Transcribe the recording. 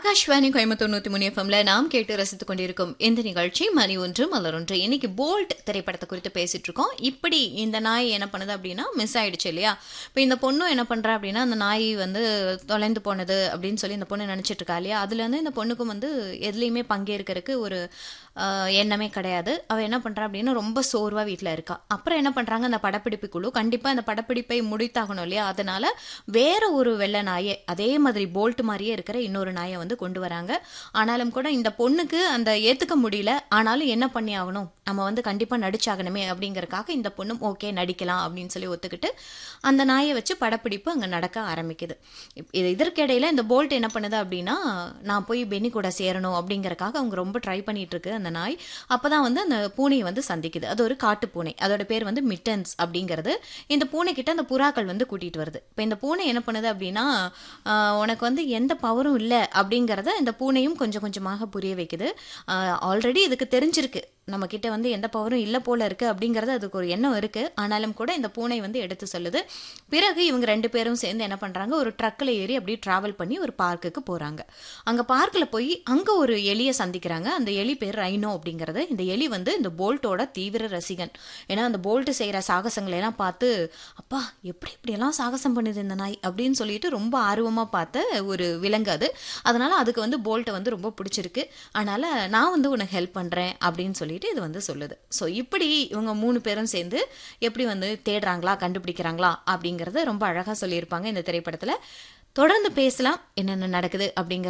ஆகாஷ்வாணி கோயம்புத்தூர் நூத்தி மூணு எஃப்எம்ல நாம் கேட்டு ரசித்துக் கொண்டிருக்கும் இந்த நிகழ்ச்சி மணி ஒன்று மலர் ஒன்று இன்னைக்கு போல்ட் திரைப்படத்தை குறித்து பேசிட்டு இருக்கோம் இப்படி இந்த நாய் என்ன பண்ணுது அப்படின்னா மிஸ் ஆயிடுச்சு இல்லையா இப்போ இந்த பொண்ணும் என்ன பண்றா அப்படின்னா அந்த நாய் வந்து தொலைந்து போனது அப்படின்னு சொல்லி இந்த பொண்ணு நினைச்சிட்டு இருக்கா இல்லையா அதுல இருந்து இந்த பொண்ணுக்கும் வந்து எதுலையுமே பங்கேற்கிறதுக்கு ஒரு ஆஹ், எண்ணமே கிடையாது அவ என்ன பண்றா அப்படின்னா ரொம்ப சோர்வா வீட்ல இருக்கா அப்புறம் என்ன பண்றாங்க அந்த படப்பிடிப்பு குழு கண்டிப்பா அந்த படப்பிடிப்பை முடித்தாகணும் இல்லையா அதனால வேற ஒரு வெள்ளை நாயை அதே மாதிரி போல்ட் மாதிரியே இருக்கிற இன்னொரு நாயை வந்து கொண்டு வராங்க ஆனாலும் கூட இந்த பொண்ணுக்கு அந்த ஏத்துக்க முடியல ஆனாலும் என்ன பண்ணி ஆகணும் நம்ம வந்து கண்டிப்பா நடிச்சாகணுமே அப்படிங்கறக்காக இந்த பொண்ணும் ஓகே நடிக்கலாம் அப்படின்னு சொல்லி ஒத்துக்கிட்டு அந்த நாயை வச்சு படப்பிடிப்பு அங்க நடக்க ஆரம்பிக்குது இப்- இது இதற்கிடையில இந்த போல்ட் என்ன பண்ணுது அப்படின்னா நான் போய் பெனி கூட சேரணும் அப்படிங்கறக்காக அவங்க ரொம்ப ட்ரை பண்ணிட்டு இருக்கு அந்த நாய் அப்பதான் வந்து அந்த பூனையை வந்து சந்திக்குது அது ஒரு காட்டு பூனை அதோட பேர் வந்து மிட்டன்ஸ் அப்படிங்கிறது இந்த பூனை கிட்ட அந்த புறாக்கள் வந்து கூட்டிட்டு வருது இப்போ இந்த பூனை என்ன பண்ணுது அப்படின்னா ஆஹ், உனக்கு வந்து எந்த பவரும் இல்லை அப்படிங்கிறத இந்த பூனையும் கொஞ்சம் கொஞ்சமாக புரிய வைக்குது ஆல்ரெடி இதுக்கு தெரிஞ்சிருக்கு நம்ம கிட்ட வந்து எந்த பவரும் இல்லை போல இருக்கு அப்படிங்கறது அதுக்கு ஒரு எண்ணம் இருக்கு ஆனாலும் கூட இந்த பூனை வந்து எடுத்து சொல்லுது பிறகு இவங்க ரெண்டு பேரும் சேர்ந்து என்ன பண்றாங்க ஒரு ட்ரக்கில் ஏறி அப்படியே டிராவல் பண்ணி ஒரு பார்க்குக்கு போறாங்க அங்க பார்க்கில் போய் அங்க ஒரு எலியை சந்திக்கிறாங்க அந்த எலி பேர் ரைனோ அப்படிங்கிறது இந்த எலி வந்து இந்த போல்ட்டோட தீவிர ரசிகன் ஏன்னா அந்த போல்ட் செய்யற சாகசங்களை எல்லாம் பார்த்து அப்பா எப்படி இப்படி எல்லாம் சாகசம் பண்ணுது இந்த நாய் அப்படின்னு சொல்லிட்டு ரொம்ப ஆர்வமா பார்த்த ஒரு விலங்கு அது அதனால அதுக்கு வந்து போல்ட்டை வந்து ரொம்ப பிடிச்சிருக்கு அதனால நான் வந்து உனக்கு ஹெல்ப் பண்றேன் அப்படின்னு சொல்லிட்டு இது வந்து சொல்லுது ஸோ இப்படி இவங்க மூணு பேரும் சேர்ந்து எப்படி வந்து தேடுறாங்களா கண்டுபிடிக்கிறாங்களா அப்படிங்கறத ரொம்ப அழகா சொல்லியிருப்பாங்க இந்த திரைப்படத்துல தொடர்ந்து பேசலாம் என்னென்ன நடக்குது அப்படிங்கிற